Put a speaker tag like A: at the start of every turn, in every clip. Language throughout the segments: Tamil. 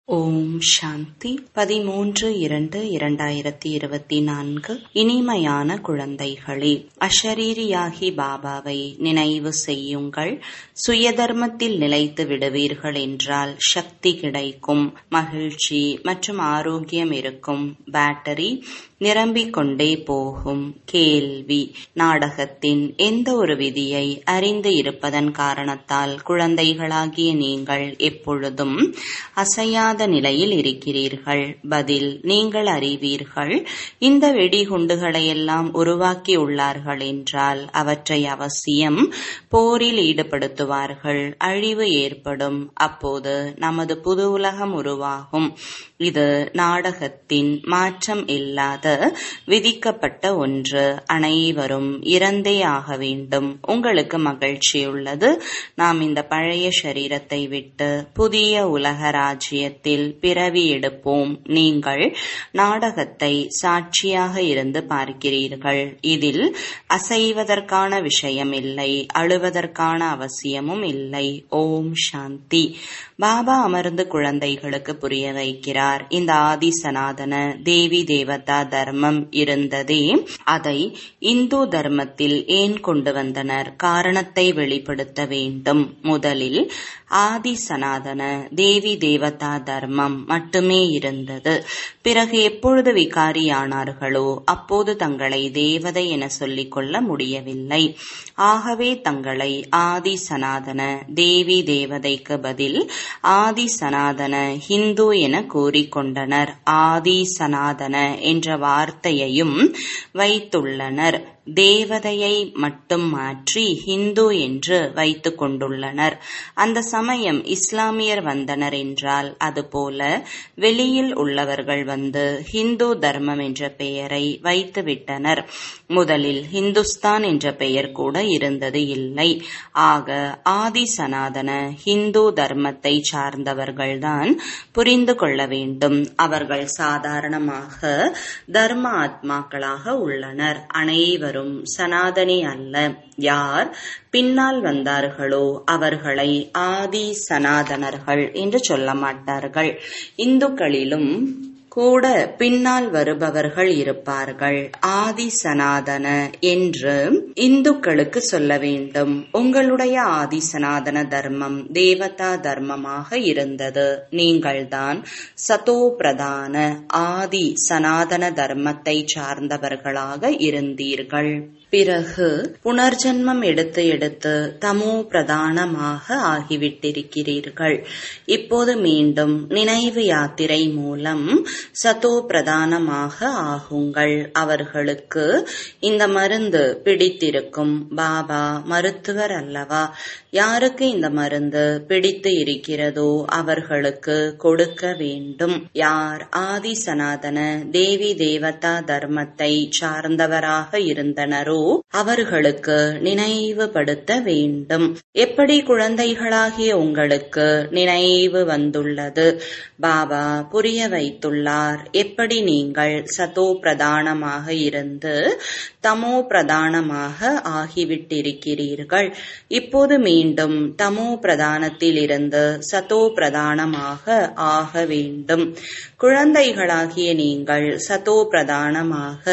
A: ஓம் சாந்தி பதிமூன்று இரண்டு இரண்டாயிரத்தி இருபத்தி நான்கு இனிமையான குழந்தைகளே அஷரீரியாகி பாபாவை நினைவு செய்யுங்கள் சுயதர்மத்தில் நிலைத்து விடுவீர்கள் என்றால் சக்தி கிடைக்கும் மகிழ்ச்சி மற்றும் ஆரோக்கியம் இருக்கும் பேட்டரி நிரம்பிக் கொண்டே போகும் கேள்வி நாடகத்தின் எந்த ஒரு விதியை அறிந்து இருப்பதன் காரணத்தால் குழந்தைகளாகிய நீங்கள் எப்பொழுதும் அசையாத நிலையில் இருக்கிறீர்கள் பதில் நீங்கள் அறிவீர்கள் இந்த வெடிகுண்டுகளையெல்லாம் உருவாக்கி உள்ளார்கள் என்றால் அவற்றை அவசியம் போரில் ஈடுபடுத்துவார்கள் அழிவு ஏற்படும் அப்போது நமது புது உலகம் உருவாகும் இது நாடகத்தின் மாற்றம் இல்லாத விதிக்கப்பட்ட ஒன்று அனைவரும் இறந்தே ஆக வேண்டும் உங்களுக்கு மகிழ்ச்சி உள்ளது நாம் இந்த பழைய சரீரத்தை விட்டு புதிய உலக ராஜ்யத்தில் பிறவி எடுப்போம் நீங்கள் நாடகத்தை சாட்சியாக இருந்து பார்க்கிறீர்கள் இதில் அசைவதற்கான விஷயம் இல்லை அழுவதற்கான அவசியமும் இல்லை ஓம் சாந்தி பாபா அமர்ந்து குழந்தைகளுக்கு புரிய வைக்கிறார் இந்த ஆதி சனாதன தேவி தேவதா தர்மம் இருந்ததே அதை இந்து தர்மத்தில் ஏன் கொண்டு வந்தனர் காரணத்தை வெளிப்படுத்த வேண்டும் முதலில் ஆதி சனாதன தேவி தேவதா தர்மம் மட்டுமே இருந்தது பிறகு எப்பொழுது விகாரியானார்களோ அப்போது தங்களை தேவதை என சொல்லிக் கொள்ள முடியவில்லை ஆகவே தங்களை ஆதி சனாதன தேவி தேவதைக்கு பதில் ஆதி சனாதன ஹிந்து என கூறிக்கொண்டனர் ஆதி சனாதன என்ற வார்த்தையையும் வைத்துள்ளனர் தேவதையை மட்டும் மாற்றி ஹிந்து என்று வைத்துக் கொண்டுள்ளனர் அந்த சமயம் இஸ்லாமியர் வந்தனர் என்றால் அதுபோல வெளியில் உள்ளவர்கள் வந்து ஹிந்து தர்மம் என்ற பெயரை வைத்துவிட்டனர் முதலில் ஹிந்துஸ்தான் என்ற பெயர் கூட இருந்தது இல்லை ஆக ஆதி சனாதன ஹிந்து தர்மத்தை சார்ந்தவர்கள்தான் புரிந்து கொள்ள வேண்டும் அவர்கள் சாதாரணமாக தர்ம ஆத்மாக்களாக உள்ளனர் அனைவரும் வரும் சனாதனி அல்ல யார் பின்னால் வந்தார்களோ அவர்களை ஆதி சனாதனர்கள் என்று சொல்ல மாட்டார்கள் இந்துக்களிலும் கூட பின்னால் வருபவர்கள் இருப்பார்கள் ஆதி சனாதன என்று இந்துக்களுக்கு சொல்ல வேண்டும் உங்களுடைய ஆதி சனாதன தர்மம் தேவதா தர்மமாக இருந்தது நீங்கள்தான் சதோ பிரதான ஆதி சனாதன தர்மத்தை சார்ந்தவர்களாக இருந்தீர்கள் பிறகு புனர்ஜன்மம் எடுத்து எடுத்து தமோ பிரதானமாக ஆகிவிட்டிருக்கிறீர்கள் இப்போது மீண்டும் நினைவு யாத்திரை மூலம் சதோ பிரதானமாக ஆகுங்கள் அவர்களுக்கு இந்த மருந்து பிடித்திருக்கும் பாபா மருத்துவர் அல்லவா யாருக்கு இந்த மருந்து பிடித்து இருக்கிறதோ அவர்களுக்கு கொடுக்க வேண்டும் யார் ஆதி சனாதன தேவி தேவதா தர்மத்தை சார்ந்தவராக இருந்தனரோ அவர்களுக்கு நினைவுபடுத்த வேண்டும் எப்படி குழந்தைகளாகிய உங்களுக்கு நினைவு வந்துள்ளது பாபா புரிய வைத்துள்ளார் எப்படி நீங்கள் சதோ பிரதானமாக இருந்து தமோ பிரதானமாக ஆகிவிட்டிருக்கிறீர்கள் இப்போது மீண்டும் தமோ பிரதானத்தில் இருந்து சதோ பிரதானமாக ஆக வேண்டும் குழந்தைகளாகிய நீங்கள் சதோ பிரதானமாக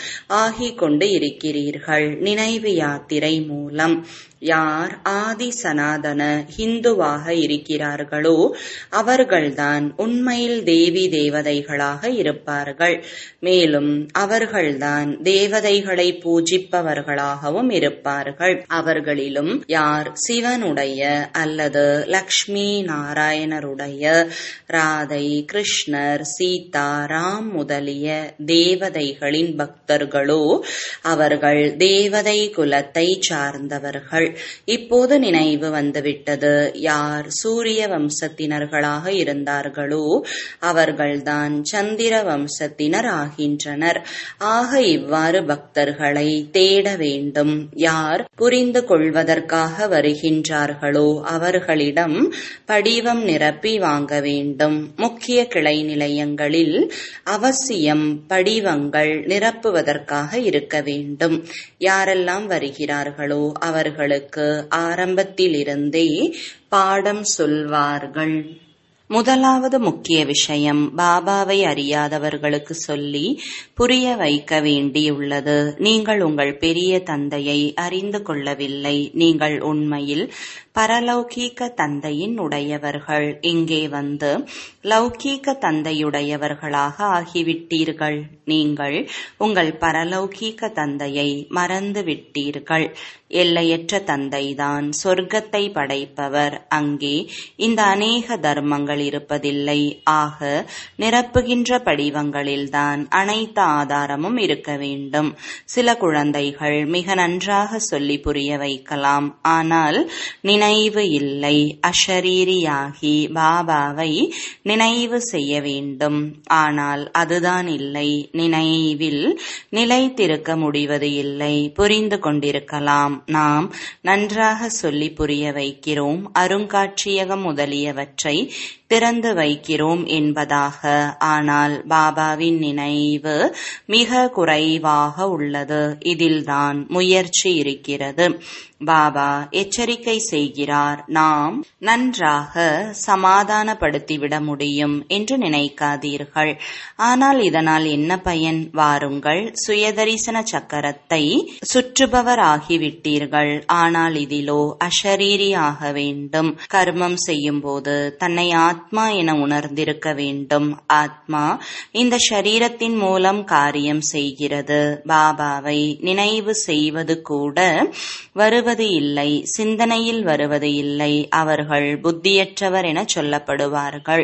A: ஆகிக் கொண்டு இருக்கிறீர்கள் நினைவு யாத்திரை மூலம் யார் ஆதி சனாதன ஹிந்துவாக இருக்கிறார்களோ அவர்கள்தான் உண்மையில் தேவி தேவதைகளாக இருப்பார்கள் மேலும் அவர்கள்தான் தேவதைகளை பூஜிப்பவர்களாகவும் இருப்பார்கள் அவர்களிலும் யார் சிவனுடைய அல்லது லக்ஷ்மி நாராயணருடைய ராதை கிருஷ்ணர் சீதா ராம் முதலிய தேவதைகளின் பக்தர்களோ அவர்கள் தேவதை குலத்தை சார்ந்தவர்கள் இப்போது நினைவு வந்துவிட்டது யார் சூரிய வம்சத்தினர்களாக இருந்தார்களோ அவர்கள்தான் சந்திர வம்சத்தினர் ஆகின்றனர் ஆக இவ்வாறு பக்தர்களை தேட வேண்டும் யார் புரிந்து கொள்வதற்காக வருகின்றார்களோ அவர்களிடம் படிவம் நிரப்பி வாங்க வேண்டும் முக்கிய கிளை நிலையங்களில் அவசியம் படிவங்கள் நிரப்புவதற்காக இருக்க வேண்டும் யாரெல்லாம் வருகிறார்களோ அவர்களுக்கு ஆரம்பத்திலிருந்தே பாடம் சொல்வார்கள் முதலாவது முக்கிய விஷயம் பாபாவை அறியாதவர்களுக்கு சொல்லி புரிய வைக்க வேண்டியுள்ளது நீங்கள் உங்கள் பெரிய தந்தையை அறிந்து கொள்ளவில்லை நீங்கள் உண்மையில் பரலௌகீக தந்தையின் உடையவர்கள் இங்கே வந்து லௌகீக தந்தையுடையவர்களாக ஆகிவிட்டீர்கள் நீங்கள் உங்கள் பரலௌகீக தந்தையை மறந்து விட்டீர்கள் எல்லையற்ற தந்தைதான் சொர்க்கத்தை படைப்பவர் அங்கே இந்த அநேக தர்மங்கள் இருப்பதில்லை ஆக நிரப்புகின்ற படிவங்களில்தான் அனைத்து ஆதாரமும் இருக்க வேண்டும் சில குழந்தைகள் மிக நன்றாக சொல்லி புரிய வைக்கலாம் ஆனால் நினைவு இல்லை அஷரீரியாகி பாபாவை நினைவு செய்ய வேண்டும் ஆனால் அதுதான் இல்லை நினைவில் நிலைத்திருக்க முடிவது இல்லை புரிந்து கொண்டிருக்கலாம் நாம் நன்றாக சொல்லி புரிய வைக்கிறோம் அருங்காட்சியகம் முதலியவற்றை திறந்து வைக்கிறோம் என்பதாக ஆனால் பாபாவின் நினைவு மிக குறைவாக உள்ளது இதில்தான் முயற்சி இருக்கிறது பாபா எச்சரிக்கை செய்கிறார் நாம் நன்றாக சமாதானப்படுத்திவிட முடியும் என்று நினைக்காதீர்கள் ஆனால் இதனால் என்ன பயன் வாருங்கள் சுயதரிசன சக்கரத்தை சுற்றுபவர் ஆகிவிட்டீர்கள் ஆனால் இதிலோ அஷரீரி ஆக வேண்டும் கர்மம் செய்யும் போது தன்னை ஆத்மா என உணர்ந்திருக்க வேண்டும் ஆத்மா இந்த சரீரத்தின் மூலம் காரியம் செய்கிறது பாபாவை நினைவு செய்வது கூட வருவது இல்லை சிந்தனையில் வருவது இல்லை அவர்கள் புத்தியற்றவர் என சொல்லப்படுவார்கள்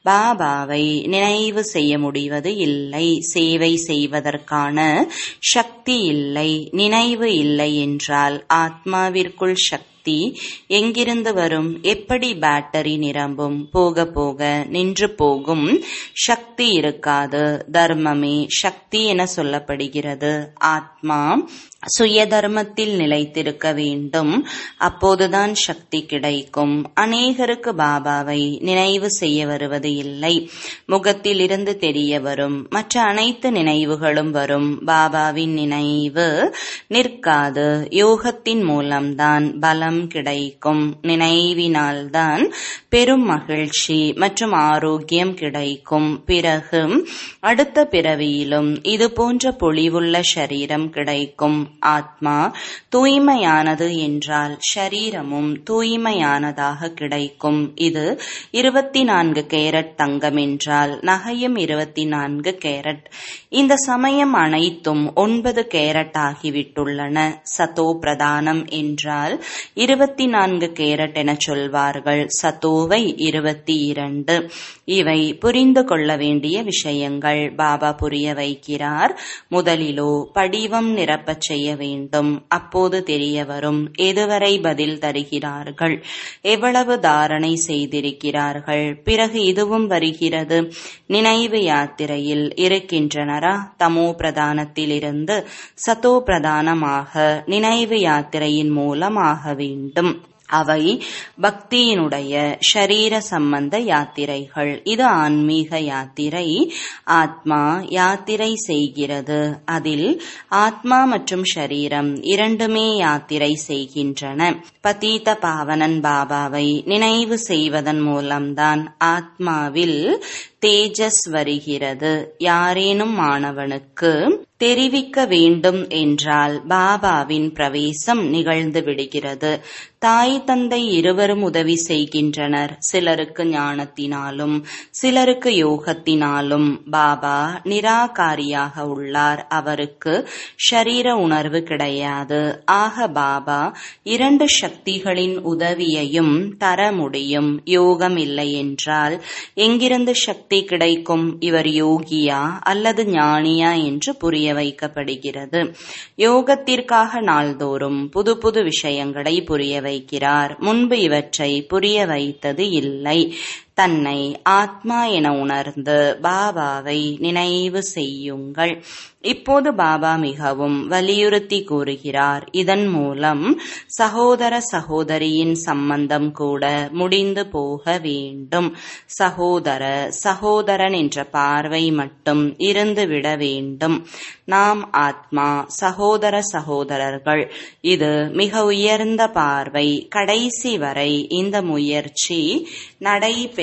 A: பாபாவை நினைவு செய்ய முடிவது இல்லை சேவை செய்வதற்கான சக்தி இல்லை நினைவு இல்லை என்றால் ஆத்மாவிற்குள் சக்தி எங்கிருந்து வரும் எப்படி பேட்டரி நிரம்பும் போக போக நின்று போகும் சக்தி இருக்காது தர்மமே சக்தி என சொல்லப்படுகிறது ஆத்மா சுய தர்மத்தில் நிலைத்திருக்க வேண்டும் அப்போதுதான் சக்தி கிடைக்கும் அநேகருக்கு பாபாவை நினைவு செய்ய வருவது இல்லை முகத்தில் இருந்து தெரிய வரும் மற்ற அனைத்து நினைவுகளும் வரும் பாபாவின் நினைவு நிற்காது யோகத்தின் மூலம்தான் பலம் கிடைக்கும் நினைவினால்தான் பெரும் மகிழ்ச்சி மற்றும் ஆரோக்கியம் கிடைக்கும் பிறகு அடுத்த பிறவியிலும் இது போன்ற பொலிவுள்ள சரீரம் கிடைக்கும் ஆத்மா தூய்மையானது என்றால் ஷரீரமும் தூய்மையானதாக கிடைக்கும் இது இருபத்தி நான்கு கேரட் தங்கம் என்றால் நகையும் இருபத்தி நான்கு கேரட் இந்த சமயம் அனைத்தும் ஒன்பது கேரட் ஆகிவிட்டுள்ளன சதோ பிரதானம் என்றால் இருபத்தி நான்கு கேரட் என சொல்வார்கள் சத்தோவை இருபத்தி இரண்டு இவை புரிந்து கொள்ள வேண்டிய விஷயங்கள் பாபா புரிய வைக்கிறார் முதலிலோ படிவம் நிரப்பச் செய்ய வேண்டும் அப்போது தெரிய வரும் எதுவரை பதில் தருகிறார்கள் எவ்வளவு தாரணை செய்திருக்கிறார்கள் பிறகு இதுவும் வருகிறது நினைவு யாத்திரையில் இருக்கின்றனரா தமோ பிரதானத்திலிருந்து சத்தோ பிரதானமாக நினைவு யாத்திரையின் மூலமாக வேண்டும் அவை பக்தியினுடைய ஷரீர சம்பந்த யாத்திரைகள் இது ஆன்மீக யாத்திரை ஆத்மா யாத்திரை செய்கிறது அதில் ஆத்மா மற்றும் ஷரீரம் இரண்டுமே யாத்திரை செய்கின்றன பதீத பாவனன் பாபாவை நினைவு செய்வதன் மூலம்தான் ஆத்மாவில் தேஜஸ் வருகிறது யாரேனும் மாணவனுக்கு தெரிவிக்க வேண்டும் என்றால் பாபாவின் பிரவேசம் நிகழ்ந்து விடுகிறது தாய் தந்தை இருவரும் உதவி செய்கின்றனர் சிலருக்கு ஞானத்தினாலும் சிலருக்கு யோகத்தினாலும் பாபா நிராகாரியாக உள்ளார் அவருக்கு ஷரீர உணர்வு கிடையாது ஆக பாபா இரண்டு சக்திகளின் உதவியையும் தர முடியும் யோகம் இல்லை என்றால் எங்கிருந்து சக்தி கிடைக்கும் இவர் யோகியா அல்லது ஞானியா என்று புரிய வைக்கப்படுகிறது யோகத்திற்காக நாள்தோறும் புது புது விஷயங்களை புரிய வைக்கிறார் முன்பு இவற்றை புரிய வைத்தது இல்லை தன்னை ஆத்மா என உணர்ந்து பாபாவை நினைவு செய்யுங்கள் இப்போது பாபா மிகவும் வலியுறுத்தி கூறுகிறார் இதன் மூலம் சகோதர சகோதரியின் சம்பந்தம் கூட முடிந்து போக வேண்டும் சகோதர சகோதரன் என்ற பார்வை மட்டும் இருந்துவிட வேண்டும் நாம் ஆத்மா சகோதர சகோதரர்கள் இது மிக உயர்ந்த பார்வை கடைசி வரை இந்த முயற்சி நடைபெற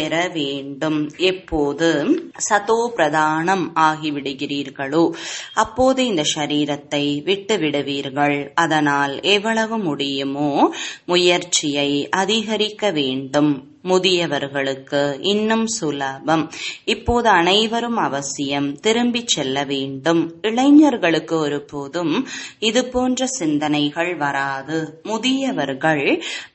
A: பெற வேண்டும் எப்போது சதோ பிரதானம் ஆகிவிடுகிறீர்களோ அப்போது இந்த சரீரத்தை விட்டு விடுவீர்கள் அதனால் எவ்வளவு முடியுமோ முயற்சியை அதிகரிக்க வேண்டும் முதியவர்களுக்கு இன்னும் சுலபம் இப்போது அனைவரும் அவசியம் திரும்பிச் செல்ல வேண்டும் இளைஞர்களுக்கு ஒருபோதும் இது போன்ற சிந்தனைகள் வராது முதியவர்கள்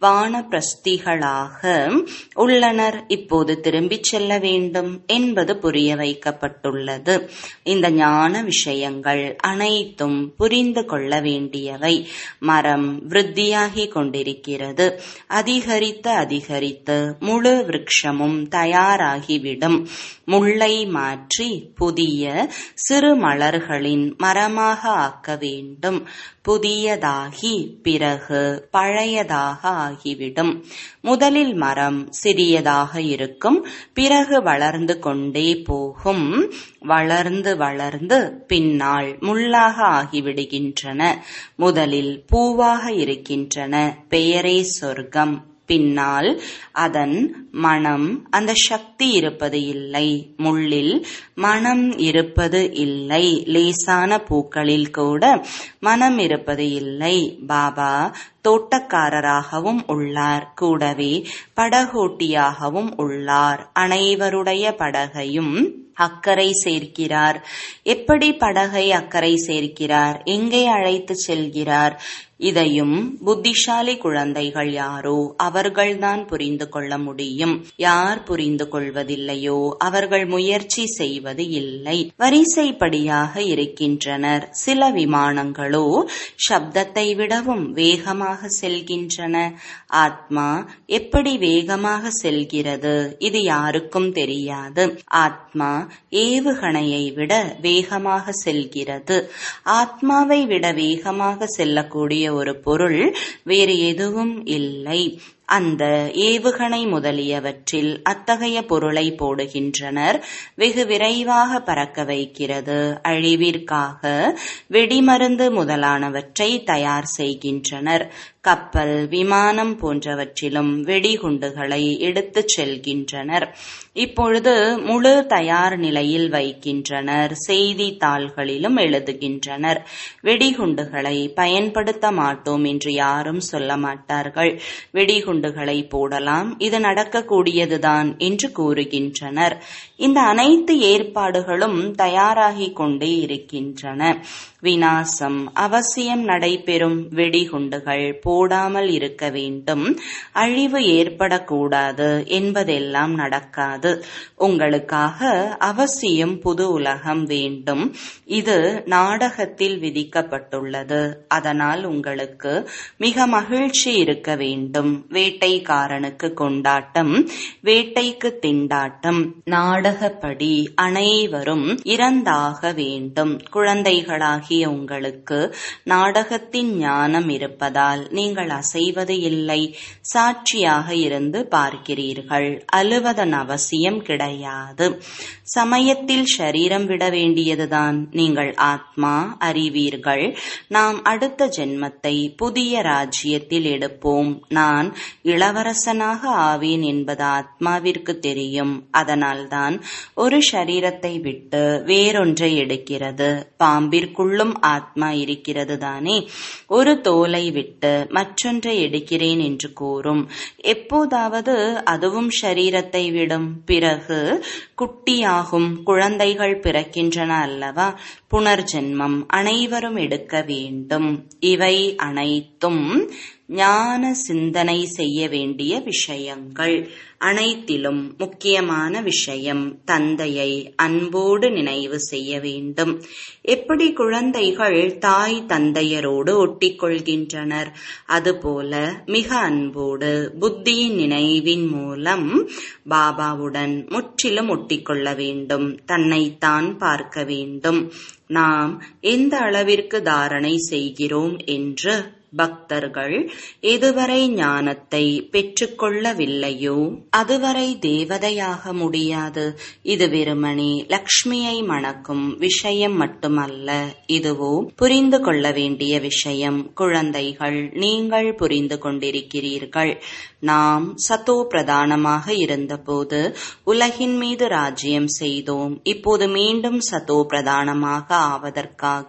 A: வானப்பிரஸ்திகளாக உள்ளனர் இப்போது திரும்பிச் செல்ல வேண்டும் என்பது புரிய வைக்கப்பட்டுள்ளது இந்த ஞான விஷயங்கள் அனைத்தும் புரிந்து கொள்ள வேண்டியவை மரம் விருத்தியாகி கொண்டிருக்கிறது அதிகரித்து அதிகரித்து முழு விருட்சமும் தயாராகிவிடும் முள்ளை மாற்றி புதிய சிறு மலர்களின் மரமாக ஆக்க வேண்டும் புதியதாகி பிறகு பழையதாக ஆகிவிடும் முதலில் மரம் சிறியதாக இருக்கும் பிறகு வளர்ந்து கொண்டே போகும் வளர்ந்து வளர்ந்து பின்னால் முள்ளாக ஆகிவிடுகின்றன முதலில் பூவாக இருக்கின்றன பெயரே சொர்க்கம் பின்னால் அதன் மனம் அந்த சக்தி இருப்பது இல்லை முள்ளில் மனம் இருப்பது இல்லை லேசான பூக்களில் கூட மனம் இருப்பது இல்லை பாபா தோட்டக்காரராகவும் உள்ளார் கூடவே படகோட்டியாகவும் உள்ளார் அனைவருடைய படகையும் அக்கறை சேர்க்கிறார் எப்படி படகை அக்கறை சேர்க்கிறார் எங்கே அழைத்து செல்கிறார் இதையும் புத்திசாலி குழந்தைகள் யாரோ அவர்கள்தான் புரிந்து கொள்ள முடியும் யார் புரிந்து கொள்வதில்லையோ அவர்கள் முயற்சி செய்வது இல்லை வரிசைப்படியாக இருக்கின்றனர் சில விமானங்களோ சப்தத்தை விடவும் வேகமாக செல்கின்றன ஆத்மா எப்படி வேகமாக செல்கிறது இது யாருக்கும் தெரியாது ஆத்மா ஏவுகணையை விட வேகமாக செல்கிறது ஆத்மாவை விட வேகமாக செல்லக்கூடிய ஒரு பொருள் வேறு எதுவும் இல்லை அந்த ஏவுகணை முதலியவற்றில் அத்தகைய பொருளை போடுகின்றனர் வெகு விரைவாக பறக்க வைக்கிறது அழிவிற்காக வெடிமருந்து முதலானவற்றை தயார் செய்கின்றனர் கப்பல் விமானம் போன்றவற்றிலும் வெடிகுண்டுகளை எடுத்துச் செல்கின்றனர் இப்பொழுது முழு தயார் நிலையில் வைக்கின்றனர் செய்தித்தாள்களிலும் எழுதுகின்றனர் வெடிகுண்டுகளை பயன்படுத்த மாட்டோம் என்று யாரும் சொல்ல மாட்டார்கள் வெடிகுண்டுகளை போடலாம் இது நடக்கக்கூடியதுதான் என்று கூறுகின்றனர் இந்த அனைத்து ஏற்பாடுகளும் தயாராகிக் கொண்டே இருக்கின்றன வினாசம் அவசியம் நடைபெறும் வெடிகுண்டுகள் போடாமல் இருக்க வேண்டும் அழிவு ஏற்படக்கூடாது என்பதெல்லாம் நடக்காது உங்களுக்காக அவசியம் புது உலகம் வேண்டும் இது நாடகத்தில் விதிக்கப்பட்டுள்ளது அதனால் உங்களுக்கு மிக மகிழ்ச்சி இருக்க வேண்டும் வேட்டைக்காரனுக்கு கொண்டாட்டம் வேட்டைக்கு திண்டாட்டம் நாடகப்படி அனைவரும் இறந்தாக வேண்டும் குழந்தைகளாகி ஆகிய உங்களுக்கு நாடகத்தின் ஞானம் இருப்பதால் நீங்கள் அசைவது இல்லை சாட்சியாக இருந்து பார்க்கிறீர்கள் அழுவதன் அவசியம் கிடையாது சமயத்தில் ஷரீரம் விட வேண்டியதுதான் நீங்கள் ஆத்மா அறிவீர்கள் நாம் அடுத்த ஜென்மத்தை புதிய ராஜ்யத்தில் எடுப்போம் நான் இளவரசனாக ஆவேன் என்பது ஆத்மாவிற்கு தெரியும் அதனால்தான் ஒரு ஷரீரத்தை விட்டு வேறொன்றை எடுக்கிறது பாம்பிற்குள்ளும் ஆத்மா இருக்கிறது தானே ஒரு தோலை விட்டு மற்றொன்றை எடுக்கிறேன் என்று கூறும் எப்போதாவது அதுவும் ஷரீரத்தை விடும் பிறகு குட்டியாகும் குழந்தைகள் பிறக்கின்றன அல்லவா புனர்ஜென்மம் அனைவரும் எடுக்க வேண்டும் இவை அனைத்தும் ஞான சிந்தனை செய்ய வேண்டிய விஷயங்கள் அனைத்திலும் முக்கியமான விஷயம் தந்தையை அன்போடு நினைவு செய்ய வேண்டும் எப்படி குழந்தைகள் தாய் தந்தையரோடு ஒட்டிக்கொள்கின்றனர் அதுபோல மிக அன்போடு புத்தியின் நினைவின் மூலம் பாபாவுடன் முற்றிலும் ஒட்டிக்கொள்ள வேண்டும் தன்னைத்தான் பார்க்க வேண்டும் நாம் எந்த அளவிற்கு தாரணை செய்கிறோம் என்று பக்தர்கள் எதுவரை ஞானத்தை பெற்றுக்கொள்ளவில்லையோ அதுவரை தேவதையாக முடியாது இது வெறுமனே லக்ஷ்மியை மணக்கும் விஷயம் மட்டுமல்ல இதுவோ புரிந்து கொள்ள வேண்டிய விஷயம் குழந்தைகள் நீங்கள் புரிந்து கொண்டிருக்கிறீர்கள் நாம் சத்தோ பிரதானமாக இருந்தபோது உலகின் மீது ராஜ்யம் செய்தோம் இப்போது மீண்டும் சத்தோ பிரதானமாக ஆவதற்காக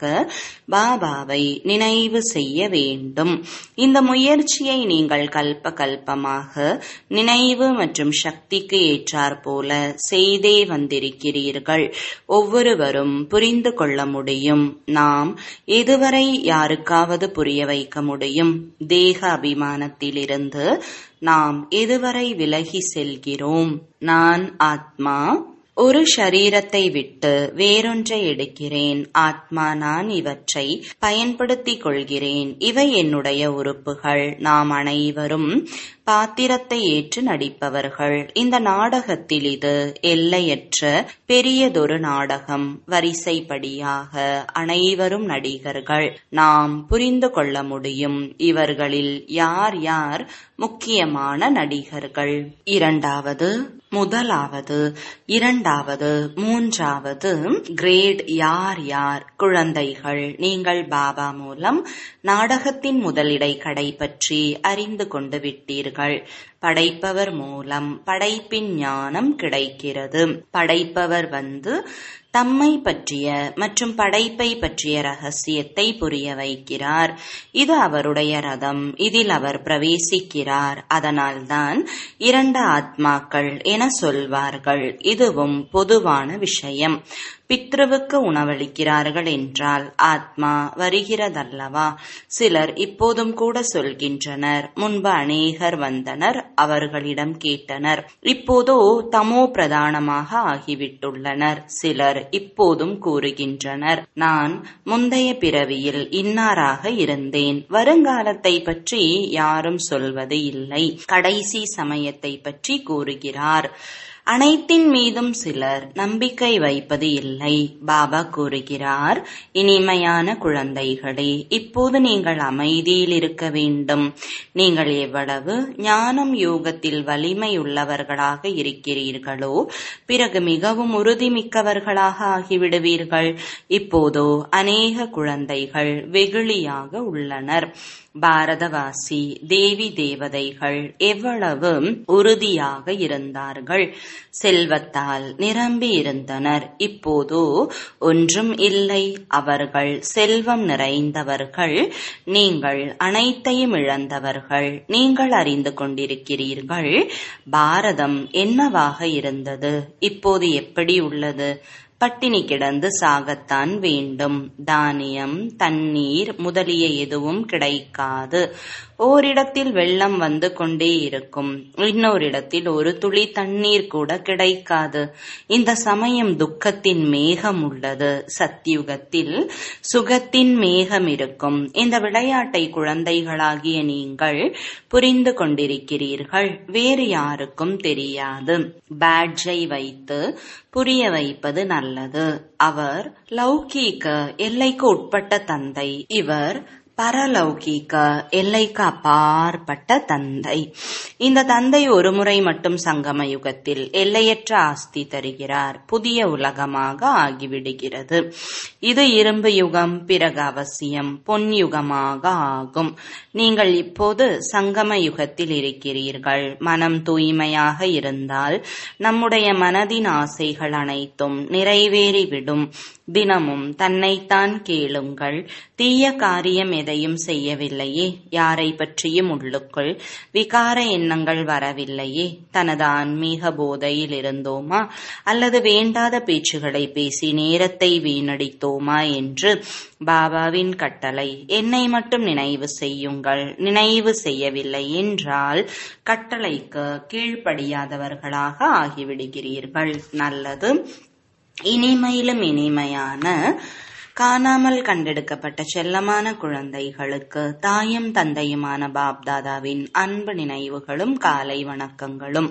A: பாபாவை நினைவு செய்ய வேண்டும் இந்த முயற்சியை நீங்கள் கல்ப கல்பமாக நினைவு மற்றும் சக்திக்கு ஏற்றார் போல செய்தே வந்திருக்கிறீர்கள் ஒவ்வொருவரும் புரிந்து கொள்ள முடியும் நாம் எதுவரை யாருக்காவது புரிய வைக்க முடியும் தேக அபிமானத்திலிருந்து நாம் எதுவரை விலகி செல்கிறோம் நான் ஆத்மா ஒரு ஷரீரத்தை விட்டு வேறொன்றை எடுக்கிறேன் ஆத்மா நான் இவற்றை பயன்படுத்திக் கொள்கிறேன் இவை என்னுடைய உறுப்புகள் நாம் அனைவரும் பாத்திரத்தை ஏற்று நடிப்பவர்கள் இந்த நாடகத்தில் இது எல்லையற்ற பெரியதொரு நாடகம் வரிசைப்படியாக அனைவரும் நடிகர்கள் நாம் புரிந்து கொள்ள முடியும் இவர்களில் யார் யார் முக்கியமான நடிகர்கள் இரண்டாவது முதலாவது இரண்டாவது மூன்றாவது கிரேட் யார் யார் குழந்தைகள் நீங்கள் பாபா மூலம் நாடகத்தின் முதலிடை கடை பற்றி அறிந்து கொண்டு விட்டீர்கள் படைப்பவர் மூலம் படைப்பின் ஞானம் கிடைக்கிறது படைப்பவர் வந்து தம்மை பற்றிய மற்றும் படைப்பை பற்றிய ரகசியத்தை புரிய வைக்கிறார் இது அவருடைய ரதம் இதில் அவர் பிரவேசிக்கிறார் அதனால்தான் இரண்டு ஆத்மாக்கள் என சொல்வார்கள் இதுவும் பொதுவான விஷயம் பித்ருவுக்கு உணவளிக்கிறார்கள் என்றால் ஆத்மா வருகிறதல்லவா சிலர் இப்போதும் கூட சொல்கின்றனர் முன்பு அநேகர் வந்தனர் அவர்களிடம் கேட்டனர் இப்போதோ தமோ பிரதானமாக ஆகிவிட்டுள்ளனர் சிலர் இப்போதும் கூறுகின்றனர் நான் முந்தைய பிறவியில் இன்னாராக இருந்தேன் வருங்காலத்தை பற்றி யாரும் சொல்வது இல்லை கடைசி சமயத்தை பற்றி கூறுகிறார் அனைத்தின் மீதும் சிலர் நம்பிக்கை வைப்பது இல்லை பாபா கூறுகிறார் இனிமையான குழந்தைகளே இப்போது நீங்கள் அமைதியில் இருக்க வேண்டும் நீங்கள் எவ்வளவு ஞானம் யோகத்தில் வலிமை உள்ளவர்களாக இருக்கிறீர்களோ பிறகு மிகவும் உறுதிமிக்கவர்களாக ஆகிவிடுவீர்கள் இப்போதோ அநேக குழந்தைகள் வெகுளியாக உள்ளனர் பாரதவாசி தேவி தேவதைகள் எவ்வளவு உறுதியாக இருந்தார்கள் செல்வத்தால் நிரம்பி இருந்தனர் இப்போதோ ஒன்றும் இல்லை அவர்கள் செல்வம் நிறைந்தவர்கள் நீங்கள் அனைத்தையும் இழந்தவர்கள் நீங்கள் அறிந்து கொண்டிருக்கிறீர்கள் பாரதம் என்னவாக இருந்தது இப்போது எப்படி உள்ளது பட்டினி கிடந்து சாகத்தான் வேண்டும் தானியம் தண்ணீர் முதலிய எதுவும் கிடைக்காது ஓரிடத்தில் வெள்ளம் வந்து கொண்டே இருக்கும் இன்னொரிடத்தில் ஒரு துளி தண்ணீர் கூட கிடைக்காது இந்த சமயம் துக்கத்தின் மேகம் உள்ளது சத்தியுகத்தில் சுகத்தின் மேகம் இருக்கும் இந்த விளையாட்டை குழந்தைகளாகிய நீங்கள் புரிந்து கொண்டிருக்கிறீர்கள் வேறு யாருக்கும் தெரியாது பேட்ஜை வைத்து புரிய வைப்பது நல்லது அவர் லௌகீக எல்லைக்கு உட்பட்ட தந்தை இவர் பரலௌகீக எல்லைக்கு அப்பாற்பட்ட தந்தை இந்த தந்தை ஒரு முறை மட்டும் சங்கம யுகத்தில் எல்லையற்ற ஆஸ்தி தருகிறார் புதிய உலகமாக ஆகிவிடுகிறது இது இரும்பு யுகம் பிறகு அவசியம் பொன் யுகமாக ஆகும் நீங்கள் இப்போது சங்கம யுகத்தில் இருக்கிறீர்கள் மனம் தூய்மையாக இருந்தால் நம்முடைய மனதின் ஆசைகள் அனைத்தும் நிறைவேறிவிடும் தினமும் தன்னைத்தான் கேளுங்கள் தீய காரியம் எதையும் செய்யவில்லையே யாரை பற்றியும் உள்ளுக்குள் விகார எண்ணங்கள் வரவில்லையே தனது ஆன்மீக போதையில் இருந்தோமா அல்லது வேண்டாத பேச்சுகளை பேசி நேரத்தை வீணடித்தோமா என்று பாபாவின் கட்டளை என்னை மட்டும் நினைவு செய்யுங்கள் நினைவு செய்யவில்லை என்றால் கட்டளைக்கு கீழ்ப்படியாதவர்களாக ஆகிவிடுகிறீர்கள் நல்லது இனிமையிலும் இனிமையான காணாமல் கண்டெடுக்கப்பட்ட செல்லமான குழந்தைகளுக்கு தாயும் தந்தையுமான பாப்தாதாவின் அன்பு நினைவுகளும் காலை வணக்கங்களும்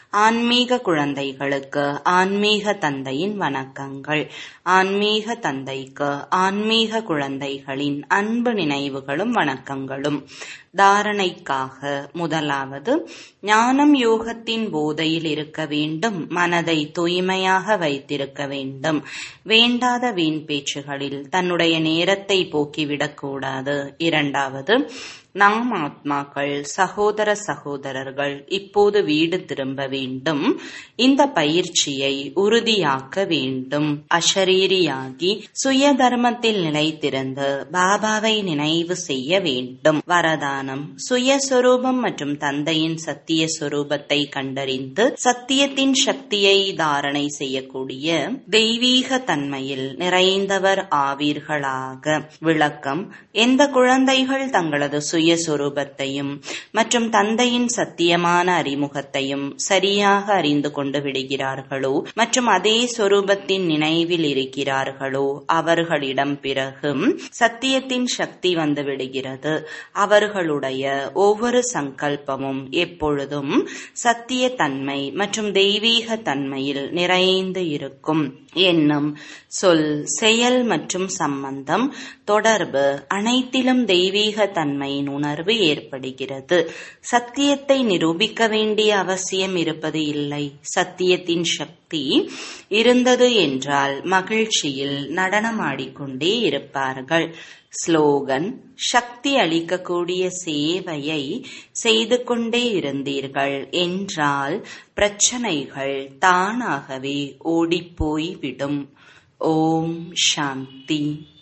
A: ஆன்மீக குழந்தைகளுக்கு ஆன்மீக தந்தையின் வணக்கங்கள் ஆன்மீக தந்தைக்கு ஆன்மீக குழந்தைகளின் அன்பு நினைவுகளும் வணக்கங்களும் தாரணைக்காக முதலாவது ஞானம் யோகத்தின் போதையில் இருக்க வேண்டும் மனதை தூய்மையாக வைத்திருக்க வேண்டும் வேண்டாத வீண் பேச்சுகளில் தன்னுடைய நேரத்தை போக்கிவிடக்கூடாது இரண்டாவது நாம் ஆத்மாக்கள் சகோதர சகோதரர்கள் இப்போது வீடு திரும்ப வேண்டும் இந்த பயிற்சியை உறுதியாக்க வேண்டும் அஷரீரியாகி சுய தர்மத்தில் நிலைத்திருந்து பாபாவை நினைவு செய்ய வேண்டும் வரதானம் சுயஸ்வரூபம் மற்றும் தந்தையின் சத்திய சொரூபத்தை கண்டறிந்து சத்தியத்தின் சக்தியை தாரணை செய்யக்கூடிய தெய்வீக தன்மையில் நிறைந்தவர் ஆவீர்களாக விளக்கம் எந்த குழந்தைகள் தங்களது சுய சுயஸ்வரூபத்தையும் மற்றும் தந்தையின் சத்தியமான அறிமுகத்தையும் சரியாக அறிந்து கொண்டு விடுகிறார்களோ மற்றும் அதே சொரூபத்தின் நினைவில் இருக்கிறார்களோ அவர்களிடம் பிறகு சத்தியத்தின் சக்தி வந்து விடுகிறது அவர்களுடைய ஒவ்வொரு சங்கல்பமும் எப்பொழுதும் சத்திய தன்மை மற்றும் தெய்வீக தன்மையில் நிறைந்து இருக்கும் எண்ணம் சொல் செயல் மற்றும் சம்பந்தம் தொடர்பு அனைத்திலும் தெய்வீக தன்மையின் உணர்வு ஏற்படுகிறது சத்தியத்தை நிரூபிக்க வேண்டிய அவசியம் இருப்பது இல்லை சத்தியத்தின் சக்தி இருந்தது என்றால் மகிழ்ச்சியில் நடனமாடிக்கொண்டே இருப்பார்கள் ஸ்லோகன் சக்தி அளிக்கக்கூடிய சேவையை செய்து கொண்டே இருந்தீர்கள் என்றால் பிரச்சனைகள் தானாகவே ஓடிப்போய் விடும் ஓம் சாந்தி